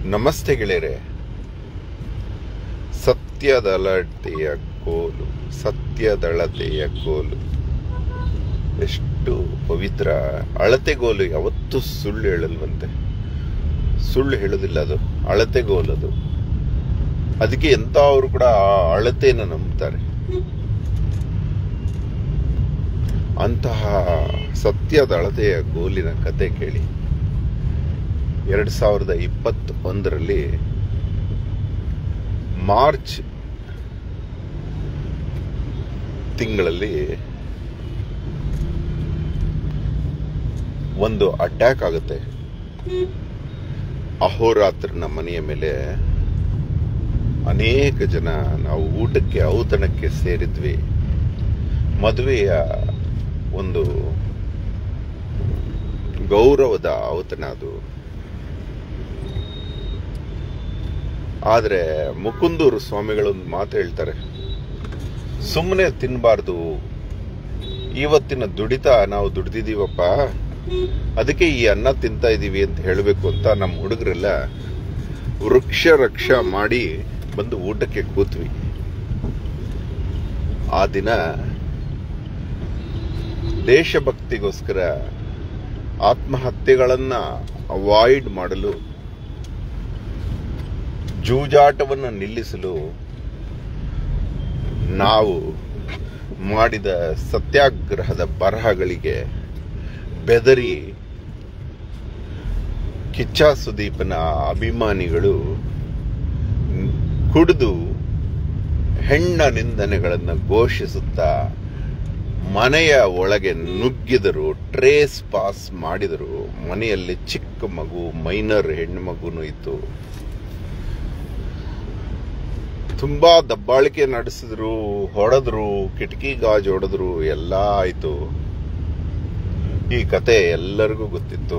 ನಮಸ್ತೆ ಗೆಳೆಯರೆ ಸತ್ಯದಳತೆಯ ಕೋಲು ಸತ್ಯದಳತೆಯ ಕೋಲು ಎಷ್ಟು ಪವಿತ್ರ ಅಳತೆಗೋಲು ಯಾವತ್ತೂ ಸುಳ್ಳು ಹೇಳಲ್ವಂತೆ ಸುಳ್ಳು ಹೇಳೋದಿಲ್ಲ ಅದು ಅಳತೆಗೋಲು ಅದು ಅದಕ್ಕೆ ಎಂತ ಅವರು ಕೂಡ ಆ ಅಳತೆಯನ್ನು ನಂಬ್ತಾರೆ ಅಂತಹ ಸತ್ಯದ ಅಳತೆಯ ಗೋಲಿನ ಕತೆ ಕೇಳಿ ಎರಡ್ ಸಾವಿರದ ಇಪ್ಪತ್ತೊಂದರಲ್ಲಿ ಮಾರ್ಚ್ ತಿಂಗಳಲ್ಲಿ ಒಂದು ಅಟ್ಯಾಕ್ ಆಗುತ್ತೆ ಅಹೋರಾತ್ರನ ಮನೆಯ ಮೇಲೆ ಅನೇಕ ಜನ ನಾವು ಊಟಕ್ಕೆ ಔತಣಕ್ಕೆ ಸೇರಿದ್ವಿ ಮದುವೆಯ ಒಂದು ಗೌರವದ ಔತಣ ಅದು ಆದರೆ ಮುಕುಂದೂರು ಸ್ವಾಮಿಗಳೊಂದು ಮಾತು ಹೇಳ್ತಾರೆ ಸುಮ್ಮನೆ ತಿನ್ನಬಾರ್ದು ಇವತ್ತಿನ ದುಡಿತ ನಾವು ದುಡ್ದಿದೀವಪ್ಪ ಅದಕ್ಕೆ ಈ ಅನ್ನ ತಿಂತಾ ಇದೀವಿ ಅಂತ ಹೇಳಬೇಕು ಅಂತ ನಮ್ಮ ಹುಡುಗರೆಲ್ಲ ವೃಕ್ಷ ರಕ್ಷ ಮಾಡಿ ಬಂದು ಊಟಕ್ಕೆ ಕೂತ್ವಿ ಆ ದಿನ ದೇಶಭಕ್ತಿಗೋಸ್ಕರ ಆತ್ಮಹತ್ಯೆಗಳನ್ನ ಅವಾಯ್ಡ್ ಮಾಡಲು ಜೂಜಾಟವನ್ನು ನಿಲ್ಲಿಸಲು ನಾವು ಮಾಡಿದ ಸತ್ಯಾಗ್ರಹದ ಬರಹಗಳಿಗೆ ಬೆದರಿ ಕಿಚ್ಚ ಸುದೀಪನ ಅಭಿಮಾನಿಗಳು ಕುಡಿದು ಹೆಣ್ಣ ನಿಂದನೆಗಳನ್ನು ಘೋಷಿಸುತ್ತಾ ಮನೆಯ ಒಳಗೆ ನುಗ್ಗಿದರು ಟ್ರೇಸ್ ಪಾಸ್ ಮಾಡಿದರು ಮನೆಯಲ್ಲಿ ಚಿಕ್ಕ ಮಗು ಮೈನರ್ ಹೆಣ್ಣು ಮಗುನು ಇತ್ತು ತುಂಬಾ ದಬ್ಬಾಳಿಕೆ ನಡೆಸಿದ್ರು ಹೊಡೆದ್ರು ಕಿಟಕಿ ಗಾಜು ಹೊಡೆದ್ರು ಎಲ್ಲ ಆಯ್ತು ಈ ಕತೆ ಎಲ್ಲರಿಗೂ ಗೊತ್ತಿತ್ತು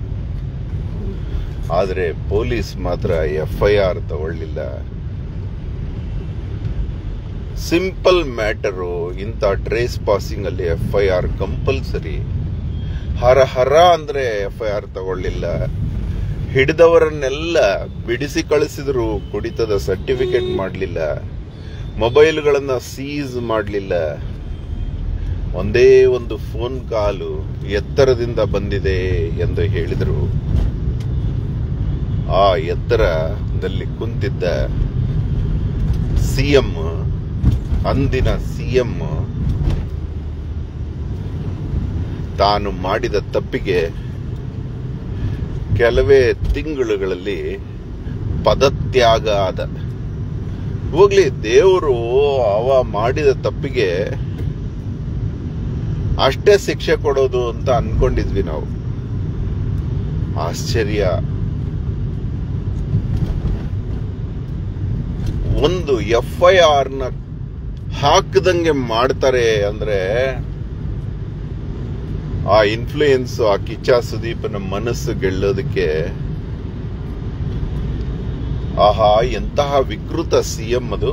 ಆದರೆ ಪೊಲೀಸ್ ಮಾತ್ರ ಎಫ್ ಐ ಆರ್ ತಗೊಳ್ಳಿಲ್ಲ ಸಿಂಪಲ್ ಮ್ಯಾಟರು ಇಂಥ ಟ್ರೇಸ್ ಪಾಸಿಂಗ್ ಅಲ್ಲಿ F I R compulsory Hara Hara ಅಂದ್ರೆ ಎಫ್ ಐ ಆರ್ ತಗೊಳ್ಳಿಲ್ಲ ಹಿಡಿದವರನ್ನೆಲ್ಲ ಬಿಡಿಸಿ ಕಳಿಸಿದ್ರು ಕುಡಿತದ ಸರ್ಟಿಫಿಕೇಟ್ ಮಾಡಲಿಲ್ಲ ಮೊಬೈಲ್ಗಳನ್ನ ಸೀಸ್ ಮಾಡಲಿಲ್ಲ ಒಂದೇ ಒಂದು ಫೋನ್ ಕಾಲು ಎತ್ತರದಿಂದ ಬಂದಿದೆ ಎಂದು ಹೇಳಿದರು ಆ ಎತ್ತರದಲ್ಲಿ ಕುಂತಿದ್ದ ಸಿಎಂ ಅಂದಿನ ಸಿಎಂ ತಾನು ಮಾಡಿದ ತಪ್ಪಿಗೆ ಕೆಲವೇ ತಿಂಗಳುಗಳಲ್ಲಿ ಪದತ್ಯಾಗ ಆದ ಹೋಗ್ಲಿ ದೇವರು ಅವ ಮಾಡಿದ ತಪ್ಪಿಗೆ ಅಷ್ಟೇ ಶಿಕ್ಷೆ ಕೊಡೋದು ಅಂತ ಅನ್ಕೊಂಡಿದ್ವಿ ನಾವು ಆಶ್ಚರ್ಯ ಒಂದು ಎಫ್ ಐ ಆರ್ ನ ಹಾಕದಂಗೆ ಮಾಡ್ತಾರೆ ಅಂದ್ರೆ ಆ ಇನ್ಫ್ಲೂಯೆನ್ಸ್ ಆ ಕಿಚ್ಚ ಸುದೀಪನ ಮನಸ್ಸು ಗೆಲ್ಲೋದಕ್ಕೆ ಆಹಾ ಎಂತಹ ವಿಕೃತ ಸಿಎಂ ಅದು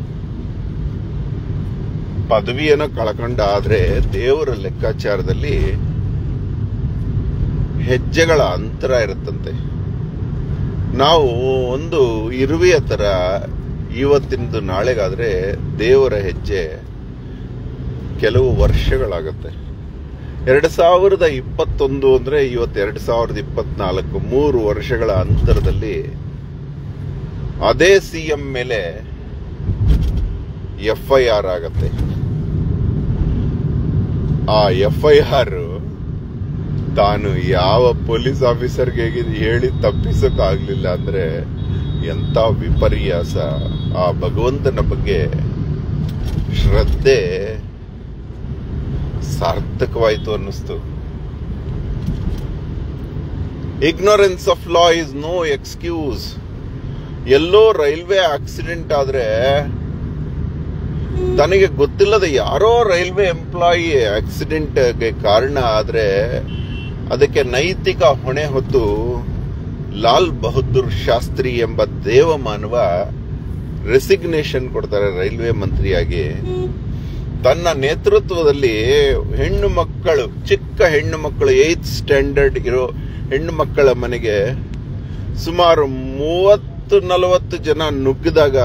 ಪದವಿಯನ್ನು ಕಳ್ಕೊಂಡ ಆದ್ರೆ ದೇವರ ಲೆಕ್ಕಾಚಾರದಲ್ಲಿ ಹೆಜ್ಜೆಗಳ ಅಂತರ ಇರುತ್ತಂತೆ ನಾವು ಒಂದು ಇರುವೆಯ ತರ ಇವತ್ತಿನದು ನಾಳೆಗಾದ್ರೆ ದೇವರ ಹೆಜ್ಜೆ ಕೆಲವು ವರ್ಷಗಳಾಗತ್ತೆ ಎರಡು ಸಾವಿರದ ಇಪ್ಪತ್ತೊಂದು ಅಂದ್ರೆ ಇವತ್ತು ಎರಡು ಸಾವಿರದ ಇಪ್ಪತ್ನಾಲ್ಕು ಮೂರು ವರ್ಷಗಳ ಅಂತರದಲ್ಲಿ ಅದೇ ಸಿಎಂ ಮೇಲೆ ಎಫ್ ಐ ಆರ್ ಆಗತ್ತೆ ಆ ಎಫ್ ಐ ಆರ್ ತಾನು ಯಾವ ಪೊಲೀಸ್ ಆಫೀಸರ್ಗೆ ಹೇಳಿ ತಪ್ಪಿಸೋಕ್ಕಾಗ್ಲಿಲ್ಲ ಅಂದ್ರೆ ಎಂತ ವಿಪರ್ಯಾಸ ಆ ಭಗವಂತನ ಬಗ್ಗೆ ಶ್ರದ್ಧೆ ಸಾರ್ಥಕವಾಯಿತು ಅನ್ನಿಸ್ತು ignorance of law is no excuse ಎಲ್ಲೋ ರೈಲ್ವೆ ಆಕ್ಸಿಡೆಂಟ್ ಆದ್ರೆ ತನಗೆ ಗೊತ್ತಿಲ್ಲದ ಯಾರೋ ರೈಲ್ವೆ ಎಂಪ್ಲಾಯಿ ಆಕ್ಸಿಡೆಂಟ್ಗೆ ಕಾರಣ ಆದ್ರೆ ಅದಕ್ಕೆ ನೈತಿಕ ಹೊಣೆ ಹೊತ್ತು ಲಾಲ್ ಬಹದ್ದೂರ್ ಶಾಸ್ತ್ರಿ ಎಂಬ ದೇವಮಾನವ ರೆಸಿಗ್ನೇಷನ್ ಕೊಡ್ತಾರೆ ರೈಲ್ವೆ ಮಂತ್ರಿಯಾಗಿ ತನ್ನ ನೇತೃತ್ವದಲ್ಲಿ ಹೆಣ್ಣು ಮಕ್ಕಳು ಚಿಕ್ಕ ಹೆಣ್ಣು ಮಕ್ಕಳು ಏತ್ ಸ್ಟ್ಯಾಂಡರ್ಡ್ ಇರೋ ಹೆಣ್ಣು ಮಕ್ಕಳ ಮನೆಗೆ ಸುಮಾರು ಮೂವತ್ತು ಐವತ್ತು ನಲವತ್ತು ಜನ ನುಗ್ಗಿದಾಗ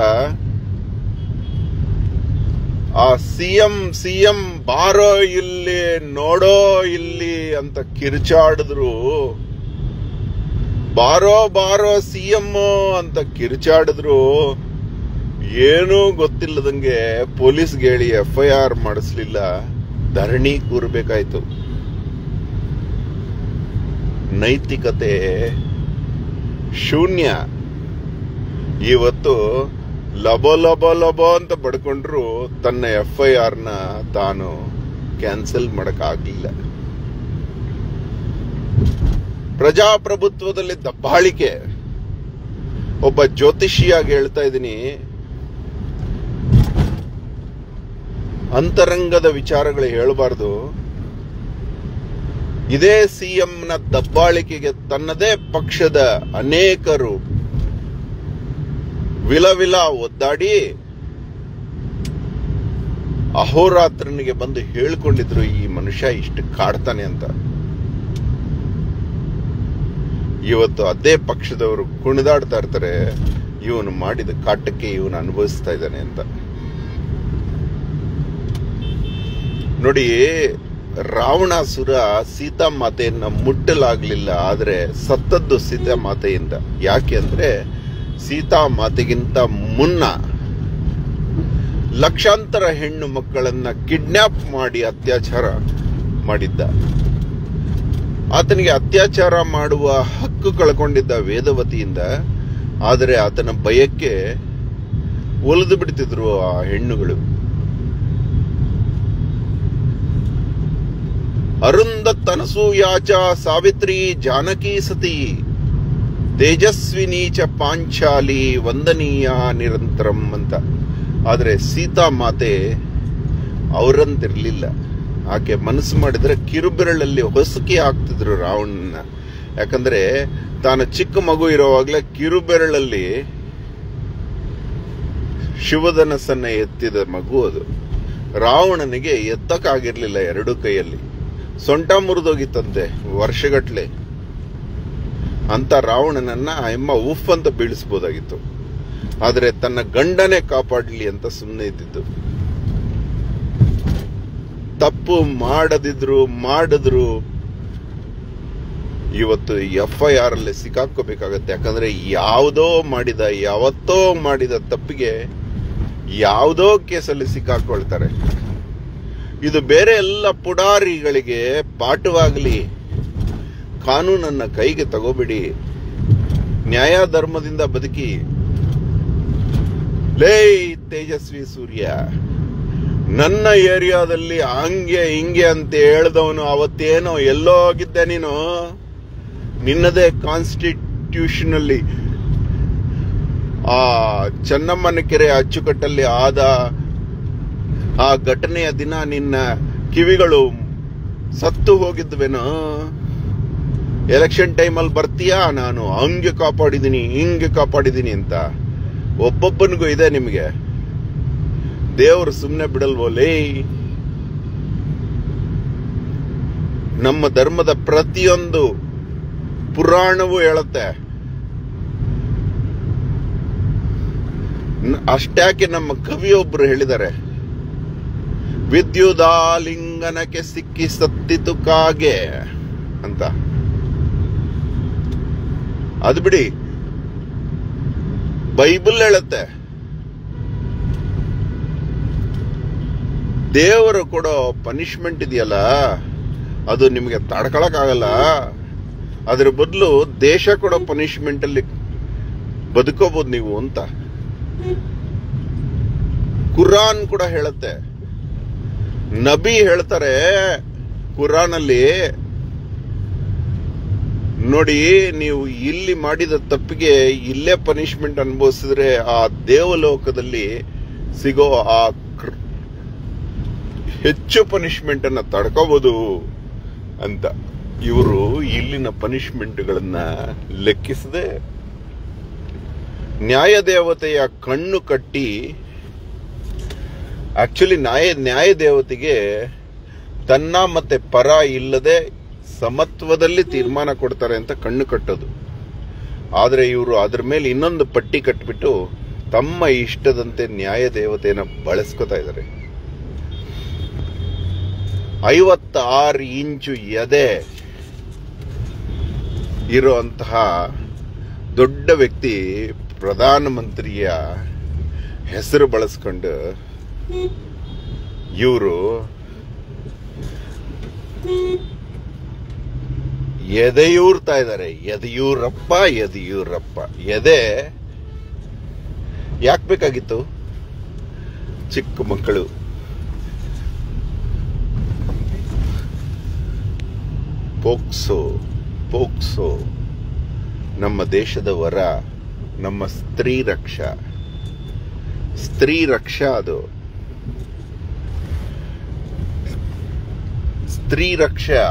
ಆ ಸಿಎಂ ಸಿಎಂ ಬಾರೋ ಇಲ್ಲಿ ನೋಡೋ ಇಲ್ಲಿ ಅಂತ ಕಿರ್ಚಾಡಿದ್ರು ಬಾರೋ ಬಾರೋ ಸಿಎಂ ಅಂತ ಕಿರ್ಚಾಡಿದ್ರು ಏನೂ ಗೊತ್ತಿಲ್ಲದಂಗೆ ಪೊಲೀಸ್ಗೆ ಹೇಳಿ ಎಫ್ ಐ ಆರ್ ಮಾಡಿಸ್ಲಿಲ್ಲ ಧರಣಿ ಕೂರ್ಬೇಕಾಯ್ತು ನೈತಿಕತೆ ಶೂನ್ಯ ಇವತ್ತು ಲಬೋ ಲಬೋ ಲಬೋ ಅಂತ ಬಡ್ಕೊಂಡ್ರು ತನ್ನ ಎಫ್ ಐ ಆರ್ ನ ತಾನು ಕ್ಯಾನ್ಸಲ್ ಮಾಡಕ್ ಆಗ್ಲಿಲ್ಲ ಪ್ರಜಾಪ್ರಭುತ್ವದಲ್ಲಿ ದಬ್ಬಾಳಿಕೆ ಒಬ್ಬ ಜ್ಯೋತಿಷಿಯಾಗಿ ಹೇಳ್ತಾ ಇದ್ದೀನಿ ಅಂತರಂಗದ ವಿಚಾರಗಳು ಹೇಳಬಾರ್ದು ಇದೇ ಸಿಎಂನ ದಬ್ಬಾಳಿಕೆಗೆ ತನ್ನದೇ ಪಕ್ಷದ ಅನೇಕರು ವಿಲವಿಲ ಒದ್ದಾಡಿ ಅಹೋರಾತ್ರನಿಗೆ ಬಂದು ಹೇಳ್ಕೊಂಡಿದ್ರು ಈ ಮನುಷ್ಯ ಇಷ್ಟು ಕಾಡ್ತಾನೆ ಅಂತ ಇವತ್ತು ಅದೇ ಪಕ್ಷದವರು ಕುಣಿದಾಡ್ತಾ ಇರ್ತಾರೆ ಇವನು ಮಾಡಿದ ಕಾಟಕ್ಕೆ ಇವನು ಅನುಭವಿಸ್ತಾ ಇದ್ದಾನೆ ಅಂತ ನೋಡಿ ರಾವಣಾಸುರ ಸೀತಾಮಾತೆಯನ್ನ ಮುಟ್ಟಲಾಗ್ಲಿಲ್ಲ ಆದ್ರೆ ಸತ್ತದ್ದು ಸೀತಾಮಾತೆಯಿಂದ ಯಾಕೆ ಅಂದ್ರೆ ಸೀತಾಮಾತೆಗಿಂತ ಮುನ್ನ ಲಕ್ಷಾಂತರ ಹೆಣ್ಣು ಮಕ್ಕಳನ್ನ ಕಿಡ್ನಾಪ್ ಮಾಡಿ ಅತ್ಯಾಚಾರ ಮಾಡಿದ್ದ ಆತನಿಗೆ ಅತ್ಯಾಚಾರ ಮಾಡುವ ಹಕ್ಕು ಕಳ್ಕೊಂಡಿದ್ದ ವೇದವತಿಯಿಂದ ಆದರೆ ಆತನ ಭಯಕ್ಕೆ ಒಲಿದು ಬಿಡ್ತಿದ್ರು ಆ ಹೆಣ್ಣುಗಳು ಅರುಂಧತ್ ಅನಸೂಯಾಚ ಸಾವಿತ್ರಿ ಜಾನಕಿ ಸತಿ ತೇಜಸ್ವಿನಿ ಚ ಪಾಂಚಾಲಿ ವಂದನೀಯ ನಿರಂತರಂ ಅಂತ ಆದರೆ ಸೀತಾ ಮಾತೆ ಅವರಂತಿರ್ಲಿಲ್ಲ ಆಕೆ ಮನಸ್ಸು ಮಾಡಿದ್ರೆ ಕಿರುಬೆರಳಲ್ಲಿ ಹೊಸಕಿ ಹಾಕ್ತಿದ್ರು ರಾವಣನ ಯಾಕಂದ್ರೆ ತಾನು ಚಿಕ್ಕ ಮಗು ಇರೋವಾಗ್ಲೇ ಕಿರುಬೆರಳಲ್ಲಿ ಶಿವಧನಸ್ಸನ್ನ ಎತ್ತಿದ ಮಗು ಅದು ರಾವಣನಿಗೆ ಎತ್ತಕ್ಕಾಗಿರ್ಲಿಲ್ಲ ಎರಡೂ ಕೈಯಲ್ಲಿ ಸೊಂಟ ಮುರಿದೋಗಿತ್ತಂತೆ ವರ್ಷಗಟ್ಲೆ ಅಂತ ರಾವಣನನ್ನ ಆ ಎಮ್ಮ ಉಫ್ ಅಂತ ಬೀಳಿಸ್ಬೋದಾಗಿತ್ತು ಆದರೆ ತನ್ನ ಗಂಡನೇ ಕಾಪಾಡಲಿ ಅಂತ ಸುಮ್ಮನೆ ಇದ್ದಿದ್ದು ತಪ್ಪು ಮಾಡದಿದ್ರು ಮಾಡಿದ್ರು ಇವತ್ತು ಎಫ್ ಐ ಆರ್ ಅಲ್ಲಿ ಸಿಕ್ಕಾಕೋಬೇಕಾಗತ್ತೆ ಯಾಕಂದ್ರೆ ಯಾವುದೋ ಮಾಡಿದ ಯಾವತ್ತೋ ಮಾಡಿದ ತಪ್ಪಿಗೆ ಯಾವುದೋ ಕೇಸಲ್ಲಿ ಸಿಕ್ಕಾಕೊಳ್ತಾರೆ ಇದು ಬೇರೆ ಎಲ್ಲ ಪುಡಾರಿಗಳಿಗೆ ಪಾಠವಾಗಲಿ ಕಾನೂನನ್ನ ಕೈಗೆ ತಗೋಬಿಡಿ ನ್ಯಾಯ ಧರ್ಮದಿಂದ ಬದುಕಿ ಲೇ ತೇಜಸ್ವಿ ಸೂರ್ಯ ನನ್ನ ಏರಿಯಾದಲ್ಲಿ ಹಂಗೆ ಹಿಂಗೆ ಅಂತ ಹೇಳ್ದವನು ಅವತ್ತೇನೋ ಎಲ್ಲೋ ಹೋಗಿದ್ದೆ ನೀನು ನಿನ್ನದೇ ಕಾನ್ಸ್ಟಿಟ್ಯೂಷನ್ ಅಲ್ಲಿ ಆ ಚೆನ್ನಮ್ಮನ ಕೆರೆ ಅಚ್ಚುಕಟ್ಟಲ್ಲಿ ಆದ ಆ ಘಟನೆಯ ದಿನ ನಿನ್ನ ಕಿವಿಗಳು ಸತ್ತು ಹೋಗಿದ್ವೇನೋ ಎಲೆಕ್ಷನ್ ಟೈಮಲ್ಲಿ ಬರ್ತೀಯಾ ನಾನು ಹಂಗೆ ಕಾಪಾಡಿದ್ದೀನಿ ಹಿಂಗೆ ಕಾಪಾಡಿದ್ದೀನಿ ಅಂತ ಒಬ್ಬೊಬ್ಬನಿಗೂ ಇದೆ ನಿಮಗೆ ದೇವರು ಸುಮ್ಮನೆ ಬಿಡಲ್ವೋಲೇ ನಮ್ಮ ಧರ್ಮದ ಪ್ರತಿಯೊಂದು ಪುರಾಣವೂ ಹೇಳುತ್ತೆ ನ- ಅಷ್ಟ್ಯಾಕೆ ನಮ್ಮ ಕವಿಯೊಬ್ರು ಹೇಳಿದ್ದಾರೆ ವಿದ್ಯುದಾಲಿಂಗನಕ್ಕೆ ಸಿಕ್ಕಿ ಸತ್ತಿತು ಕಾಗೆ ಅಂತ ಅದು ಬಿಡಿ ಬೈಬಲ್ ಹೇಳುತ್ತೆ ದೇವರು ಕೊಡೋ ಪನಿಷ್ಮೆಂಟ್ ಇದೆಯಲ್ಲ ಅದು ನಿಮಗೆ ತಡ್ಕೊಳಕ್ಕಾಗಲ್ಲ ಅದ್ರ ಬದಲು ದೇಶ ಕೊಡೋ ಪನಿಷ್ಮೆಂಟ್ ಅಲ್ಲಿ ಬದುಕೋಬಹುದು ನೀವು ಅಂತ ಕುರಾನ್ ಕೂಡ ಹೇಳುತ್ತೆ ನಬಿ ಹೇಳ್ತಾರೆ ಕುರಾನ್ ಅಲ್ಲಿ ನೋಡಿ ನೀವು ಇಲ್ಲಿ ಮಾಡಿದ ತಪ್ಪಿಗೆ ಇಲ್ಲೇ ಪನಿಷ್ಮೆಂಟ್ ಅನುಭವಿಸಿದ್ರೆ ಆ ದೇವಲೋಕದಲ್ಲಿ ಸಿಗೋ ಆ ಕೃ- ಹೆಚ್ಚು ಪನಿಷ್ಮೆಂಟ್ ಅನ್ನ ತಡ್ಕೋಬಹುದು ಅಂತ ಇವರು ಇಲ್ಲಿನ ಪನಿಷ್ಮೆಂಟ್ಗಳನ್ನ ಲೆಕ್ಕಿಸದೆ ನ್ಯಾಯ ದೇವತೆಯ ಕಣ್ಣು ಕಟ್ಟಿ ಆಕ್ಚುಲಿ ನ್ಯಾಯ ನ್ಯಾಯ ದೇವತೆಗೆ ತನ್ನ ಮತ್ತೆ ಪರ ಇಲ್ಲದೆ ಸಮತ್ವದಲ್ಲಿ ತೀರ್ಮಾನ ಕೊಡ್ತಾರೆ ಅಂತ ಕಣ್ಣು ಕಟ್ಟೋದು ಆದರೆ ಇವರು ಅದ್ರ ಮೇಲೆ ಇನ್ನೊಂದು ಪಟ್ಟಿ ಕಟ್ಬಿಟ್ಟು ತಮ್ಮ ಇಷ್ಟದಂತೆ ನ್ಯಾಯ ದೇವತೆಯನ್ನ ಬಳಸ್ಕೊತಾ ಇದ್ದಾರೆ ಐವತ್ತಾರು ಇಂಚು ಎದೆ ಇರುವಂತಹ ದೊಡ್ಡ ವ್ಯಕ್ತಿ ಪ್ರಧಾನಮಂತ್ರಿಯ ಹೆಸರು ಬಳಸ್ಕೊಂಡು ಇವರು ಎದೆಯೂರ್ತಾ ಇದ್ದಾರೆ ಎದೆಯೂರಪ್ಪ ಎದೆಯೂರಪ್ಪ ಎದೆ ಯಾಕೆ ಬೇಕಾಗಿತ್ತು ಚಿಕ್ಕ ಮಕ್ಕಳು ಪೋಕ್ಸೋ ಪೋಕ್ಸೋ ನಮ್ಮ ದೇಶದ ವರ ನಮ್ಮ ಸ್ತ್ರೀ ರಕ್ಷಾ ಸ್ತ್ರೀ ರಕ್ಷಾ ಅದು ಸ್ತ್ರೀ ರಕ್ಷಾ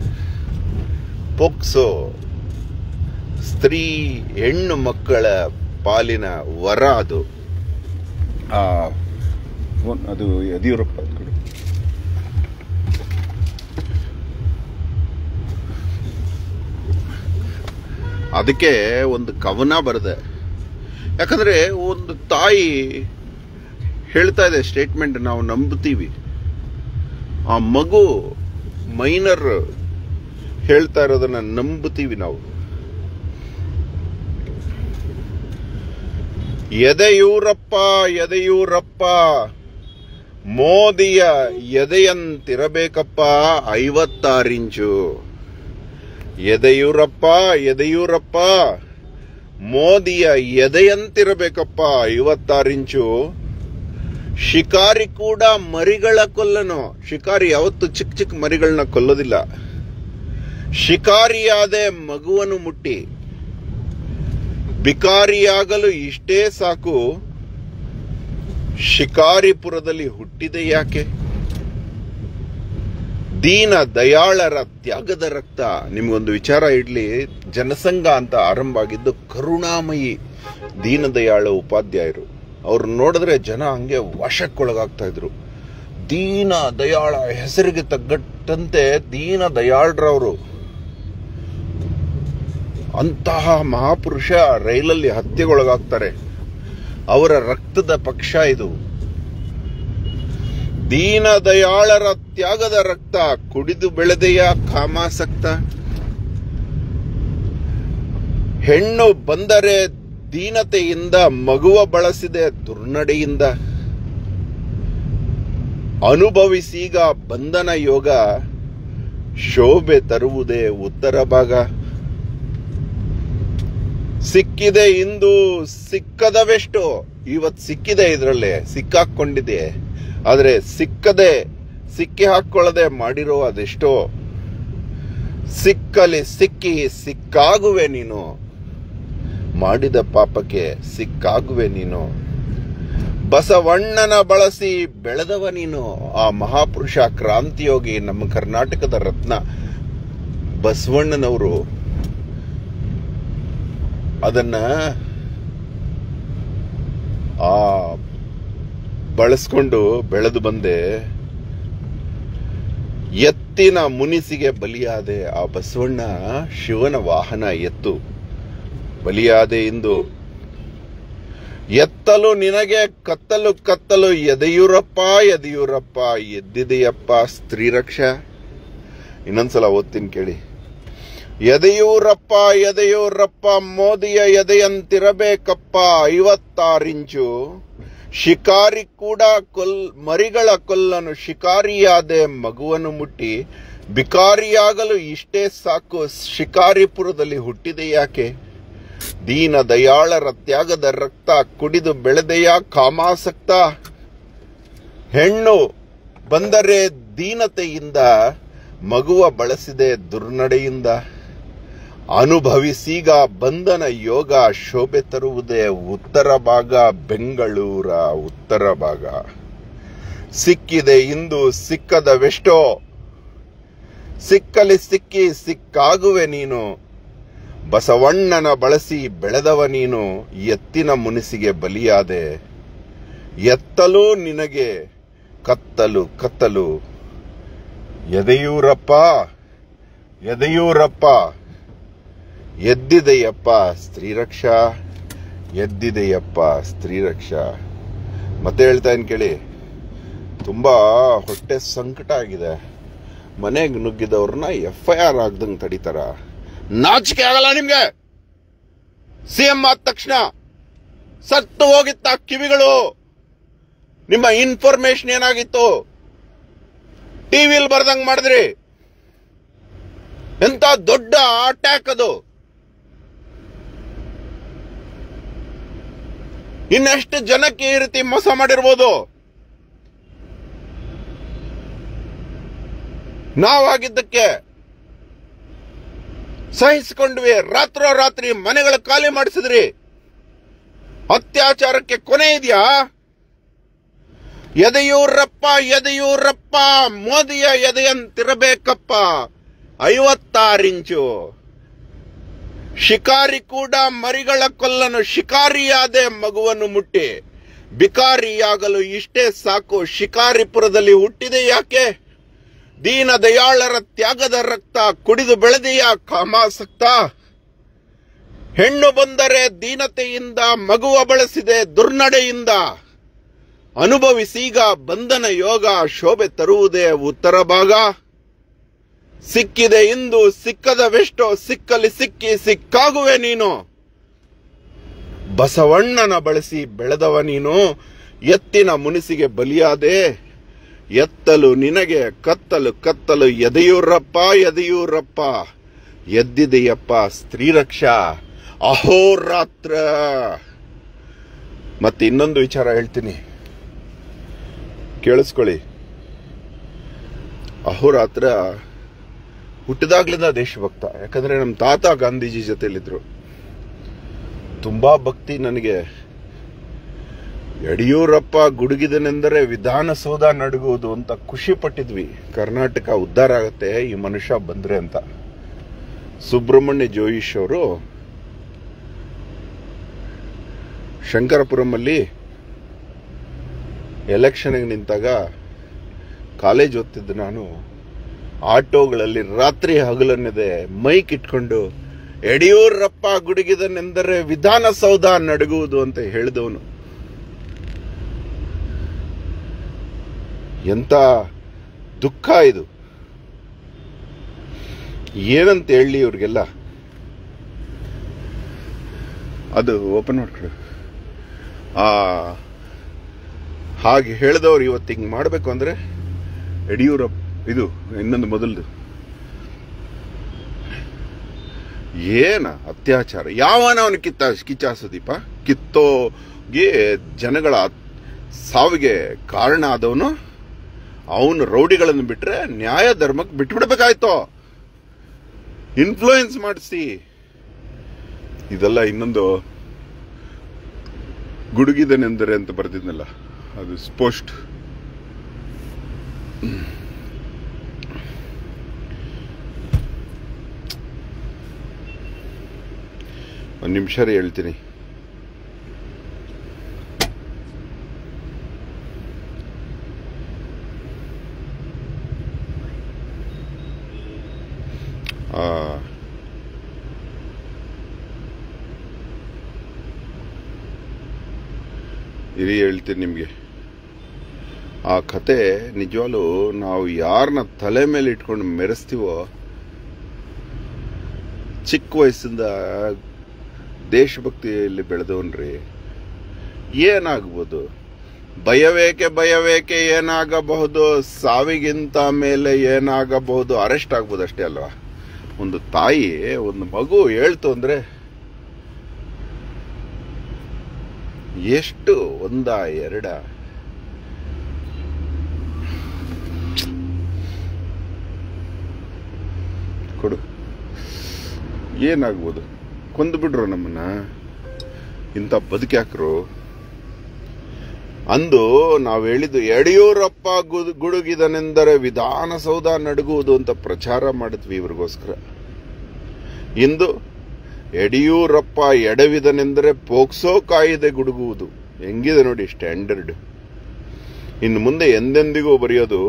ಪೋಕ್ಸೋ ಸ್ತ್ರೀ ಹೆಣ್ಣು ಮಕ್ಕಳ ಪಾಲಿನ ವರ ಅದು ಆ, ಒನ್- ಅದು ಯಡಿಯೂರಪ್ಪ ಅದ್ ಕೊಡಿ. ಅದಕ್ಕೆ ಒಂದು ಕವನ ಬರೆದೆ ಯಾಕಂದ್ರೆ ಒಂದು ತಾಯಿ ಹೇಳ್ತಾ ಇದೆ ಸ್ಟೇಟ್ಮೆಂಟ್ ನಾವು ನಂಬುತ್ತೀವಿ ಆ ಮಗು ಮೈನರ್ ಹೇಳ್ತಾ ಇರೋದನ್ನ ನಂಬುತ್ತೀವಿ ನಾವು ಎದೆಯೂರಪ್ಪ ಎದೆಯೂರಪ್ಪ ಮೋದಿಯ ಎದೆಯಂತಿರಬೇಕಪ್ಪ ಐವತ್ತಾರಿಂಚು ಎದೆಯೂರಪ್ಪ ಎದೆಯೂರಪ್ಪ ಮೋದಿಯ ಎದೆಯಂತಿರಬೇಕಪ್ಪ ಐವತ್ತಾರಿಂಚು ಶಿಕಾರಿ ಕೂಡ ಮರಿಗಳ ಕೊಲ್ಲನು ಶಿಕಾರಿ ಯಾವತ್ತು ಚಿಕ್ಕ ಚಿಕ್ಕ ಮರಿಗಳನ್ನ ಕೊಲ್ಲೋದಿಲ್ಲ ಶಿಕಾರಿಯಾದೆ ಮಗುವನ್ನು ಮುಟ್ಟಿ ಬಿಕಾರಿಯಾಗಲು ಇಷ್ಟೇ ಸಾಕು ಶಿಕಾರಿಪುರದಲ್ಲಿ ಹುಟ್ಟಿದೆ ಯಾಕೆ ದೀನ ದಯಾಳರ ತ್ಯಾಗದ ರಕ್ತ ನಿಮ್ಗೊಂದು ವಿಚಾರ ಇಡ್ಲಿ ಜನಸಂಘ ಅಂತ ಆರಂಭ ಆಗಿದ್ದು ಕರುಣಾಮಯಿ ದೀನ ದಯಾಳ ಉಪಾಧ್ಯಾಯರು ಅವ್ರು ನೋಡಿದ್ರೆ ಜನ ಹಂಗೆ ವಶಕ್ಕೊಳಗಾಗ್ತಾ ಇದ್ರು ದೀನ ದಯಾಳ ಹೆಸರಿಗೆ ತಗ್ಗಟ್ಟಂತೆ ದೀನ ದಯಾಳ್ರವರು ಅಂತಹ ಮಹಾಪುರುಷ ರೈಲಲ್ಲಿ ಹತ್ಯೆಗೊಳಗಾಗ್ತಾರೆ ಅವರ ರಕ್ತದ ಪಕ್ಷ ಇದು ದೀನ ದಯಾಳರ ತ್ಯಾಗದ ರಕ್ತ ಕುಡಿದು ಬೆಳೆದೆಯ ಕಾಮಾಸಕ್ತ ಹೆಣ್ಣು ಬಂದರೆ ದೀನತೆಯಿಂದ ಮಗುವ ಬಳಸಿದೆ ದುರ್ನಡೆಯಿಂದ ಅನುಭವಿಸೀಗ ಬಂಧನ ಯೋಗ ಶೋಭೆ ತರುವುದೇ ಉತ್ತರ ಭಾಗ ಸಿಕ್ಕಿದೆ ಇಂದು ಸಿಕ್ಕದವೆಷ್ಟು ಇವತ್ ಸಿಕ್ಕಿದೆ ಇದರಲ್ಲೇ ಸಿಕ್ಕಾಕೊಂಡಿದೆ ಆದ್ರೆ ಸಿಕ್ಕದೆ ಸಿಕ್ಕಿ ಹಾಕೊಳ್ಳದೆ ಮಾಡಿರೋ ಅದೆಷ್ಟೋ ಸಿಕ್ಕಲಿ ಸಿಕ್ಕಿ ಸಿಕ್ಕಾಗುವೆ ನೀನು ಮಾಡಿದ ಪಾಪಕ್ಕೆ ಸಿಕ್ಕಾಗುವೆ ನೀನು ಬಸವಣ್ಣನ ಬಳಸಿ ಬೆಳೆದವ ನೀನು ಆ ಮಹಾಪುರುಷ ಕ್ರಾಂತಿಯೋಗಿ ನಮ್ಮ ಕರ್ನಾಟಕದ ರತ್ನ ಬಸವಣ್ಣನವರು ಅದನ್ನ ಆ ಬಳಸ್ಕೊಂಡು ಬೆಳೆದು ಬಂದೆ ಎತ್ತಿನ ಮುನಿಸಿಗೆ ಬಲಿಯಾದೆ ಆ ಬಸವಣ್ಣ ಶಿವನ ವಾಹನ ಎತ್ತು ಬಲಿಯಾದೆ ಇಂದು ಎತ್ತಲು ನಿನಗೆ ಕತ್ತಲು ಕತ್ತಲು ಎದೆಯೂರಪ್ಪ ಎದೆಯೂರಪ್ಪ ಎದ್ದಿದೆಯಪ್ಪ ಸ್ತ್ರೀ ರಕ್ಷಾ ಇನ್ನೊಂದ್ಸಲ ಓದ್ತೀನಿ ಕೇಳಿ ಎದೆಯೂರಪ್ಪ ಎದೆಯೂರಪ್ಪ ಮೋದಿಯ ಎದೆಯಂತಿರಬೇಕಪ್ಪ ಐವತ್ತಾರಿಂಚು ಶಿಕಾರಿ ಕೂಡ ಕೊಲ್ ಮರಿಗಳ ಕೊಲ್ಲನು ಶಿಕಾರಿಯಾದೆ ಮಗುವನ್ನು ಮುಟ್ಟಿ ಬಿಕಾರಿಯಾಗಲು ಇಷ್ಟೇ ಸಾಕು ಶಿಕಾರಿಪುರದಲ್ಲಿ ಹುಟ್ಟಿದೆ ಯಾಕೆ ದೀನ ದಯಾಳರ ತ್ಯಾಗದ ರಕ್ತ ಕುಡಿದು ಬೆಳೆದೆಯ ಕಾಮಾಸಕ್ತ ಹೆಣ್ಣು ಬಂದರೆ ದೀನತೆಯಿಂದ ಮಗುವ ಬಳಸಿದೆ ದುರ್ನಡೆಯಿಂದ ಅನುಭವಿಸೀಗ ಬಂಧನ ಯೋಗ ಶೋಭೆ ತರುವುದೇ ಉತ್ತರ ಭಾಗ ಬೆಂಗಳೂರ ಉತ್ತರ ಭಾಗ ಸಿಕ್ಕಿದೆ ಇಂದು ಸಿಕ್ಕದವೆಷ್ಟೋ ಸಿಕ್ಕಲಿ ಸಿಕ್ಕಿ ಸಿಕ್ಕಾಗುವೆ ನೀನು ಬಸವಣ್ಣನ ಬಳಸಿ ಬೆಳೆದವ ನೀನು ಎತ್ತಿನ ಮುನಿಸಿಗೆ ಬಲಿಯಾದೆ ಎತ್ತಲು ನಿನಗೆ ಕತ್ತಲು ಕತ್ತಲು ಎದೆಯೂರಪ್ಪ ಎದೆಯೂರಪ್ಪ ಎದ್ದಿದೆಯಪ್ಪ ಸ್ತ್ರೀರಕ್ಷಾ ಎದ್ದಿದೆಯಪ್ಪ ಸ್ತ್ರೀರಕ್ಷಾ ಮತ್ತೆ ಹೇಳ್ತಾ ಇನ್ ಕೇಳಿ ತುಂಬಾ ಹೊಟ್ಟೆ ಸಂಕಟ ಆಗಿದೆ ಮನೆಗೆ ನುಗ್ಗಿದವ್ರನ್ನ ಎಫ್ ಐ ಆರ್ ಆಗ್ದಂಗೆ ತಡಿತಾರ ನಾಚಿಕೆ ಆಗಲ್ಲ ನಿಮ್ಗೆ ಸಿಎಂ ಆದ ತಕ್ಷಣ ಸತ್ತು ಹೋಗಿತ್ತ ಕಿವಿಗಳು ನಿಮ್ಮ ಇನ್ಫಾರ್ಮೇಶನ್ ಏನಾಗಿತ್ತು ಟಿವಿಲ್ ಬರ್ದಂಗ್ ಮಾಡಿದ್ರಿ ಎಂತ ದೊಡ್ಡ ಅಟ್ಯಾಕ್ ಅದು ಇನ್ನೆಷ್ಟು ಜನಕ್ಕೆ ಈ ರೀತಿ ಮೋಸ ಮಾಡಿರ್ಬೋದು ನಾವಾಗಿದ್ದಕ್ಕೆ ಸಹಿಸಿಕೊಂಡ್ವಿ ರಾತ್ರೋರಾತ್ರಿ ಮನೆಗಳ ಖಾಲಿ ಮಾಡಿಸಿದ್ರಿ ಅತ್ಯಾಚಾರಕ್ಕೆ ಕೊನೆ ಇದೆಯಾ ಎದೆಯೂರಪ್ಪ ಎದೆಯೂರಪ್ಪ ಮೋದಿಯ ಎದೆಯಂತಿರಬೇಕಪ್ಪ ಐವತ್ತಾರಿಂಚು ಶಿಕಾರಿ ಕೂಡ ಮರಿಗಳ ಕೊಲ್ಲನು ಶಿಕಾರಿಯಾದೆ ಮಗುವನ್ನು ಮುಟ್ಟಿ ಬಿಕಾರಿಯಾಗಲು ಇಷ್ಟೇ ಸಾಕು ಶಿಕಾರಿಪುರದಲ್ಲಿ ಹುಟ್ಟಿದೆ ಯಾಕೆ ದೀನ ದಯಾಳರ ತ್ಯಾಗದ ರಕ್ತ ಕುಡಿದು ಬೆಳೆದೆಯ ಕಾಮಾಸಕ್ತ ಹೆಣ್ಣು ಬಂದರೆ ದೀನತೆಯಿಂದ ಮಗುವ ಬಳಸಿದೆ ದುರ್ನಡೆಯಿಂದ ಅನುಭವಿಸೀಗ ಬಂಧನ ಯೋಗ ಶೋಭೆ ತರುವುದೇ ಉತ್ತರ ಭಾಗ ಸಿಕ್ಕಿದೆ ಇಂದು ಸಿಕ್ಕದವೆಷ್ಟೋ ಸಿಕ್ಕಲಿ ಸಿಕ್ಕಿ ಸಿಕ್ಕಾಗುವೆ ನೀನು ಬಸವಣ್ಣನ ಬಳಸಿ ಬೆಳೆದವ ನೀನು ಎತ್ತಿನ ಮುನಿಸಿಗೆ ಬಲಿಯಾದೆ ಎತ್ತಲು ನಿನಗೆ ಕತ್ತಲು ಕತ್ತಲು ಎದೆಯೂರಪ್ಪ ಎದೆಯೂರಪ್ಪ ಎದ್ದಿದೆಯಪ್ಪ ಸ್ತ್ರೀರಕ್ಷಾ ಅಹೋರಾತ್ರ ಮತ್ತೆ ಇನ್ನೊಂದು ವಿಚಾರ ಹೇಳ್ತೀನಿ ಕೇಳಿಸ್ಕೊಳ್ಳಿ ಅಹೋರಾತ್ರ ಹುಟ್ಟಿದಾಗ್ಲಿಂದ ದೇಶಭಕ್ತ ಯಾಕಂದ್ರೆ ನಮ್ಮ ತಾತ ಗಾಂಧೀಜಿ ಜೊತೆಲಿದ್ರು ತುಂಬಾ ಭಕ್ತಿ ನನಗೆ ಯಡಿಯೂರಪ್ಪ ಗುಡುಗಿದನೆಂದರೆ ವಿಧಾನಸೌಧ ನಡುಗುವುದು ಅಂತ ಖುಷಿ ಪಟ್ಟಿದ್ವಿ ಕರ್ನಾಟಕ ಉದ್ಧಾರ ಆಗತ್ತೆ ಈ ಮನುಷ್ಯ ಬಂದ್ರೆ ಅಂತ ಸುಬ್ರಹ್ಮಣ್ಯ ಜೋಯಿಶ್ ಅವರು ಶಂಕರಪುರಮಲ್ಲಿ ಎಲೆಕ್ಷನ್ಗೆ ನಿಂತಾಗ ಕಾಲೇಜ್ ಓದ್ತಿದ್ದೆ ನಾನು ಆಟೋಗಳಲ್ಲಿ ರಾತ್ರಿ ಹಗಲನ್ನದೆ ಮೈಕ್ ಇಟ್ಕೊಂಡು ಯಡಿಯೂರಪ್ಪ ಗುಡುಗಿದನೆಂದರೆ ವಿಧಾನಸೌಧ ನಡುಗುವುದು ಅಂತ ಹೇಳಿದವನು ಎಂತ ದುಃಖ ಇದು ಏನಂತ ಹೇಳಿ ಇವ್ರಿಗೆಲ್ಲ ಅದು ಓಪನ್ ಮಾಡ್ಕೊಡು ಆ ಹಾಗೆ ಹೇಳಿದವ್ರು ಇವತ್ತು ಹಿಂಗ್ ಮಾಡ್ಬೇಕು ಅಂದ್ರೆ ಯಡಿಯೂರಪ್ಪ ಇದು ಇನ್ನೊಂದು ಮೊದಲದು ಏನ ಅತ್ಯಾಚಾರ ಯಾವನ ಅವನು ಕಿತ್ತ ಕಿಚ್ಚಾಸದೀಪ ಕಿತ್ತೋಗಿ ಜನಗಳ ಸಾವಿಗೆ ಕಾರಣ ಆದವನು ಅವನು ರೌಡಿಗಳನ್ನು ಬಿಟ್ರೆ ನ್ಯಾಯ ಧರ್ಮಕ್ಕೆ ಬಿಟ್ಬಿಡ್ಬೇಕಾಯ್ತು ಇನ್ಫ್ಲೂಯೆನ್ಸ್ ಮಾಡಿಸಿ ಇದೆಲ್ಲ ಇನ್ನೊಂದು ಗುಡುಗಿದನೆಂದರೆ ಅಂತ ಬರ್ತಿದ್ನಲ್ಲ ಅದು ಸ್ಪೋಸ್ಟ್ ಒಂದು ನಿಮಿಷ ರೀ ಹೇಳ್ತೀನಿ ಆ, ಇರಿ ಹೇಳ್ತೀನಿ ನಿಮಗೆ ಆ ಕತೆ ನಿಜವಾಗ್ಲೂ ನಾವು ಯಾರನ್ನ ತಲೆ ಮೇಲೆ ಇಟ್ಕೊಂಡು ಮೆರೆಸ್ತೀವೋ ಚಿಕ್ಕ ವಯಸ್ಸಿಂದ ದೇಶಭಕ್ತಿಯಲ್ಲಿ ಬೆಳೆದವನ್ರಿ ಏನಾಗ್ಬೋದು ಭಯವೇಕೆ ಭಯವೇಕೆ ಏನಾಗಬಹುದು ಸಾವಿಗಿಂತ ಮೇಲೆ ಏನಾಗಬಹುದು ಅರೆಸ್ಟ್ ಆಗ್ಬೋದು ಅಷ್ಟೇ ಅಲ್ವಾ ಒಂದು ತಾಯಿ ಒಂದು ಮಗು ಹೇಳ್ತು ಅಂದ್ರೆ ಎಷ್ಟು ಒಂದ ಎರಡ ಕೊಡು ಏನಾಗ್ಬೋದು ಕೊಂದು ಬಿಡ್ರು ನಮ್ಮನ್ನ ಇಂಥ ಬದುಕ್ಯಾಕ್ರು ಅಂದು ನಾವು ಹೇಳಿದ್ದು ಯಡಿಯೂರಪ್ಪ ಗುದ್- ಗುಡುಗಿದನೆಂದರೆ ವಿಧಾನಸೌಧ ನಡುಗುವುದು ಅಂತ ಪ್ರಚಾರ ಮಾಡಿದ್ವಿ ಇವ್ರಿಗೋಸ್ಕರ ಇಂದು ಯಡಿಯೂರಪ್ಪ ಎಡವಿದನೆಂದರೆ ಪೋಕ್ಸೋ ಕಾಯಿದೆ ಗುಡುಗುವುದು ಹೆಂಗಿದೆ ನೋಡಿ ಸ್ಟ್ಯಾಂಡರ್ಡ್ ಇನ್ನು ಮುಂದೆ ಎಂದೆಂದಿಗೂ ಬರೆಯೋದು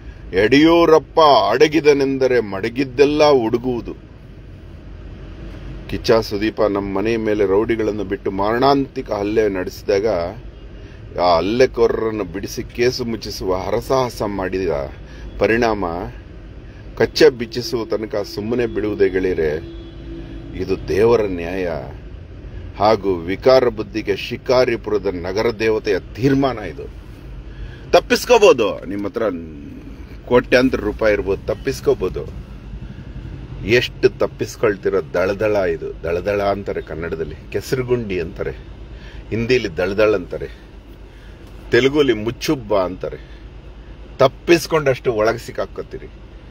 ಯಡಿಯೂರಪ್ಪ ಅಡಗಿದನೆಂದರೆ ಮಡಗಿದ್ದೆಲ್ಲ ಉಡುಗುವುದು ಕಿಚ್ಚ ಸುದೀಪ ನಮ್ಮ ಮನೆ ಮೇಲೆ ರೌಡಿಗಳನ್ನು ಬಿಟ್ಟು ಮಾರಣಾಂತಿಕ ಹಲ್ಲೆ ನಡೆಸಿದಾಗ ಆ ಹಲ್ಲೆಕೋರರನ್ನು ಬಿಡಿಸಿ ಕೇಸು ಮುಚ್ಚಿಸುವ ಹರಸಾಹಸ ಮಾಡಿದ ಪರಿಣಾಮ ಕಚ್ಚೆ ಬಿಚ್ಚಿಸುವ ತನಕ ಸುಮ್ಮನೆ ಬಿಡುವುದೇ ಗೆಳೆಯರೆ ಇದು ದೇವರ ನ್ಯಾಯ ಹಾಗೂ ವಿಕಾರ ಬುದ್ಧಿಗೆ ಶಿಕಾರಿಪುರದ ನಗರ ದೇವತೆಯ ತೀರ್ಮಾನ ಇದು ತಪ್ಪಿಸ್ಕೋಬಹುದು ನಿಮ್ಮ ಹತ್ರ ಕೋಟ್ಯಾಂತರ ರೂಪಾಯಿ ಇರ್ಬೋದು ತಪ್ಪಿಸ್ಕೋಬಹುದು ಎಷ್ಟು ತಪ್ಪಿಸ್ಕೊಳ್ತಿರೋ ದಳದಳ ಇದು ದಳದಳ ಅಂತಾರೆ ಕನ್ನಡದಲ್ಲಿ ಕೆಸರುಗುಂಡಿ ಅಂತಾರೆ ಹಿಂದಿಲಿ ದಳದಳ ಅಂತಾರೆ ತೆಲುಗುಲಿ ಮುಚ್ಚುಬ್ಬ ಅಂತಾರೆ ತಪ್ಪಿಸ್ಕೊಂಡಷ್ಟು ಒಳಗೆ ಸಿಕ್ಕಾಕೋತೀರಿ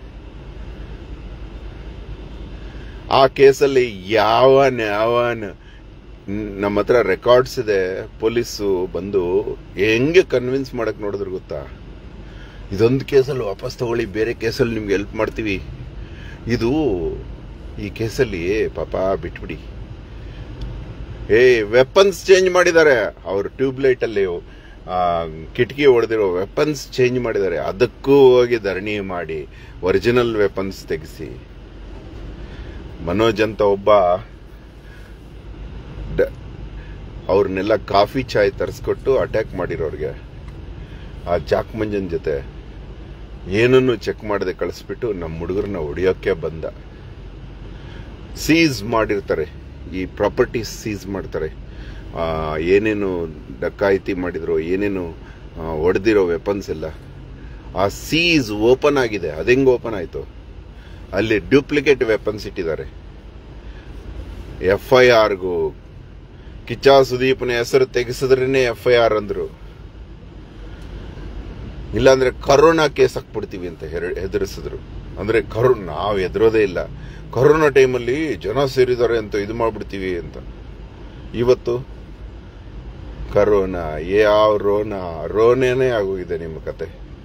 ಆ ಕೇಸಲ್ಲಿ ಯಾವನ್ ಯಾವನ್ ನಮ್ಮ ಹತ್ರ ರೆಕಾರ್ಡ್ಸ್ ಇದೆ ಪೊಲೀಸು ಬಂದು ಹೆಂಗೆ ಕನ್ವಿನ್ಸ್ ಮಾಡಕ್ ನೋಡಿದ್ರು ಗೊತ್ತಾ ಇದೊಂದು ಕೇಸಲ್ಲಿ ವಾಪಸ್ ತಗೊಳ್ಳಿ ಬೇರೆ ಕೇಸಲ್ಲಿ ನಿಮ್ಗೆ ಹೆಲ್ಪ್ ಮಾಡ್ತೀವಿ ಇದು ಈ ಕೇಸಲ್ಲಿ ಪಾಪ ಬಿಟ್ಬಿಡಿ ಏ ವೆಪನ್ಸ್ ಚೇಂಜ್ ಮಾಡಿದ್ದಾರೆ ಅವ್ರ ಟ್ಯೂಬ್ಲೈಟ್ ಅಲ್ಲಿ ಆ, ಕಿಟಕಿ ಹೊಡೆದಿರೋ ವೆಪನ್ಸ್ ಚೇಂಜ್ ಮಾಡಿದ್ದಾರೆ ಅದಕ್ಕೂ ಹೋಗಿ ಧರಣಿ ಮಾಡಿ ಒರಿಜಿನಲ್ ವೆಪನ್ಸ್ ತೆಗೆಸಿ ಮನೋಜ್ ಅಂತ ಒಬ್ಬ ಡ- ಅವ್ರನ್ನೆಲ್ಲ ಕಾಫಿ ಚಾಯ್ ತರಿಸ್ಕೊಟ್ಟು ಅಟ್ಯಾಕ್ ಮಾಡಿರೋರ್ಗೆ ಆ ಜಾಕ್ ಮಂಜನ್ ಜೊತೆ ಏನನ್ನು ಚೆಕ್ ಮಾಡದೆ ಕಳಿಸ್ಬಿಟ್ಟು ನಮ್ಮ ಹುಡುಗರನ್ನ ಹೊಡಿಯೋಕೆ ಬಂದ ಸೀಸ್ ಮಾಡಿರ್ತಾರೆ ಈ ಪ್ರಾಪರ್ಟೀಸ್ ಸೀಸ್ ಮಾಡ್ತಾರೆ ಆ, ಏನೇನು ಡಕಾಯಿತಿ ಮಾಡಿದ್ರು ಏನೇನು ಹೊಡೆದಿರೋ ವೆಪನ್ಸ್ ಎಲ್ಲ ಆ ಸೀಸ್ ಓಪನ್ ಆಗಿದೆ ಅದೆಂಗ್ ಓಪನ್ ಆಯ್ತು ಅಲ್ಲಿ ಡ್ಯೂಪ್ಲಿಕೇಟ್ ವೆಪನ್ಸ್ ಇಟ್ಟಿದ್ದಾರೆ ಎಫ್ ಐ ಆರ್ಗೂ ಕಿಚ್ಚ ಸುದೀಪ್ನ ಹೆಸರು ತೆಗೆಸಿದ್ರೇನೆ ಎಫ್ ಐ ಆರ್ ಅಂದ್ರು ಇಲ್ಲಾಂದ್ರೆ ಕರೋನಾ ಕೇಸ್ ಹಾಕ್ಬಿಡ್ತೀವಿ ಅಂತ ಹೆರ- ಹೆದರಿಸಿದ್ರು ಅಂದ್ರೆ ಕರೋ ನಾವು ಹೆದರೋದೇ ಇಲ್ಲ ಕರೋನಾ ಟೈಮಲ್ಲಿ ಜನ ಸೇರಿದ್ದಾರೆ ಅಂತ ಇದು ಮಾಡ್ಬಿಡ್ತೀವಿ ಅಂತ ಇವತ್ತು ಕರೋನಾ ಯಾವ ರೋನಾ ರೋನೇನೇ ಆಗೋಗಿದೆ ನಿಮ್ಮ ಕತೆ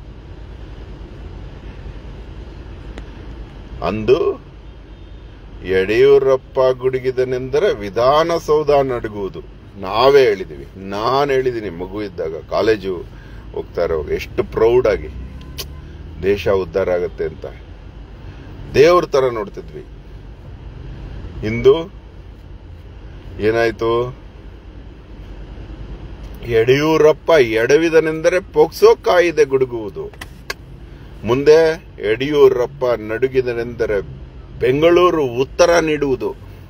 ಅಂದು ಯಡಿಯೂರಪ್ಪ ಗುಡುಗಿದನೆಂದರೆ ವಿಧಾನಸೌಧ ನಡುಗುವುದು ನಾವೇ ಹೇಳಿದೀವಿ ನಾನು ಹೇಳಿದ್ದೀನಿ ಮಗು ಇದ್ದಾಗ ಕಾಲೇಜು ಹೋಗ್ತಾ ಇರೋವಾಗ ಎಷ್ಟು ಪ್ರೌಡ್ ಆಗಿ ದೇಶ ಉದ್ಧಾರ ಆಗತ್ತೆ ಅಂತ ದೇವ್ರ ತರ ನೋಡ್ತಿದ್ವಿ ಇಂದು ಏನಾಯ್ತು ಯಡಿಯೂರಪ್ಪ ಎಡವಿದನೆಂದರೆ ಪೋಕ್ಸೋ ಕಾಯಿದೆ ಗುಡುಗುವುದು ಮುಂದೆ ಯಡಿಯೂರಪ್ಪ ನಡುಗಿದನೆಂದರೆ ಬೆಂಗಳೂರು ಉತ್ತರ ನೀಡುವುದು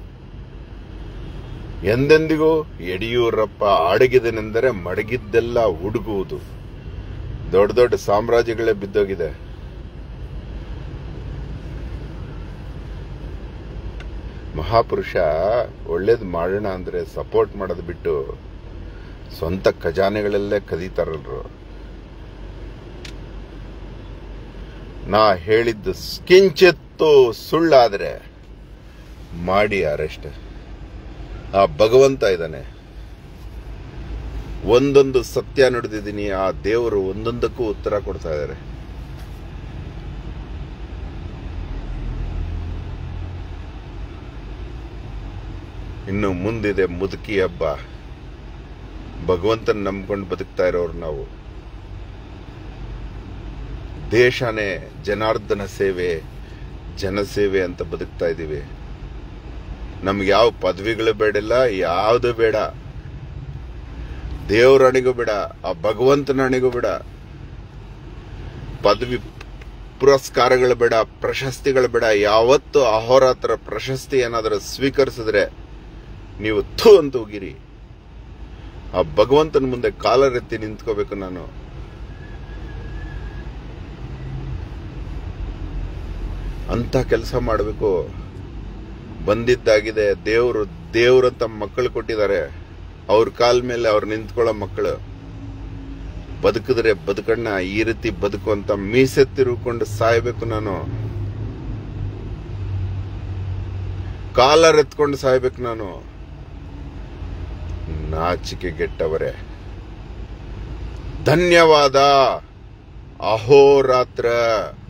ಎಂದೆಂದಿಗೂ ಯಡಿಯೂರಪ್ಪ ಅಡಗಿದನೆಂದರೆ ಮಡಗಿದ್ದೆಲ್ಲ ಹುಡುಗುವುದು ದೊಡ್ಡ ದೊಡ್ಡ ಸಾಮ್ರಾಜ್ಯಗಳೇ ಬಿದ್ದೋಗಿದೆ ಮಹಾಪುರುಷ ಒಳ್ಳೇದು ಮಾಡೋಣ ಅಂದ್ರೆ ಸಪೋರ್ಟ್ ಮಾಡೋದು ಬಿಟ್ಟು ಸ್ವಂತ ಖಜಾನೆಗಳಲ್ಲೇ ಕದೀತಾರಲ್ರು ನಾ ಹೇಳಿದ್ದು ಕಿಂಚಿತ್ತು ಸುಳ್ಳಾದ್ರೆ ಮಾಡಿ ಅರೆಸ್ಟ್ ಆ ಭಗವಂತ ಇದ್ದಾನೆ ಒಂದೊಂದು ಸತ್ಯ ನುಡಿದಿದ್ದೀನಿ ಆ ದೇವರು ಒಂದೊಂದಕ್ಕೂ ಉತ್ತರ ಕೊಡ್ತಾ ಇದ್ದಾರೆ ಇನ್ನು ಮುಂದಿದೆ ಮುದುಕಿ ಹಬ್ಬ ಭಗವಂತನ ನಂಬ್ಕೊಂಡು ಬದುಕ್ತಾ ಇರೋರು ನಾವು ದೇಶನೇ ಜನಾರ್ದನ ಸೇವೆ ಜನಸೇವೆ ಅಂತ ಬದುಕ್ತಾ ಇದ್ದೀವಿ ನಮ್ಗೆ ಯಾವ ಪದವಿಗಳು ಬೇಡಿಲ್ಲ ಯಾವುದು ಬೇಡ ದೇವ್ರ ಅಣಿಗೂ ಬೇಡ ಆ ಭಗವಂತನ ಅಣಿಗೂ ಬೇಡ ಪದವಿ ಪುರಸ್ಕಾರಗಳು ಬೇಡ ಪ್ರಶಸ್ತಿಗಳು ಬೇಡ ಯಾವತ್ತು ಅಹೋರಾತ್ರ ಪ್ರಶಸ್ತಿ ಏನಾದರೂ ಸ್ವೀಕರಿಸಿದ್ರೆ ನೀವು ಥೂ ಅಂತ ಹೋಗಿರಿ ಆ ಭಗವಂತನ ಮುಂದೆ ಕಾಲರೆತ್ತಿ ನಿಂತ್ಕೋಬೇಕು ನಾನು ಅಂತ ಕೆಲಸ ಮಾಡಬೇಕು ಬಂದಿದ್ದಾಗಿದೆ ದೇವರು ದೇವ್ರಂತ ಮಕ್ಕಳು ಕೊಟ್ಟಿದ್ದಾರೆ ಅವ್ರ ಕಾಲ್ ಮೇಲೆ ಅವ್ರು ನಿಂತ್ಕೊಳ್ಳೋ ಮಕ್ಕಳು ಬದುಕಿದ್ರೆ ಬದುಕಣ್ಣ ಈ ರೀತಿ ಬದುಕು ಅಂತ ಮೀಸೆ ತಿರುಗಿಕೊಂಡು ಸಾಯ್ಬೇಕು ನಾನು ಕಾಲರ್ ಎತ್ಕೊಂಡು ಸಾಯ್ಬೇಕು ನಾನು ನಾಚಿಕೆ ಗೆಟ್ಟವರೇ ಧನ್ಯವಾದ ಅಹೋರಾತ್ರ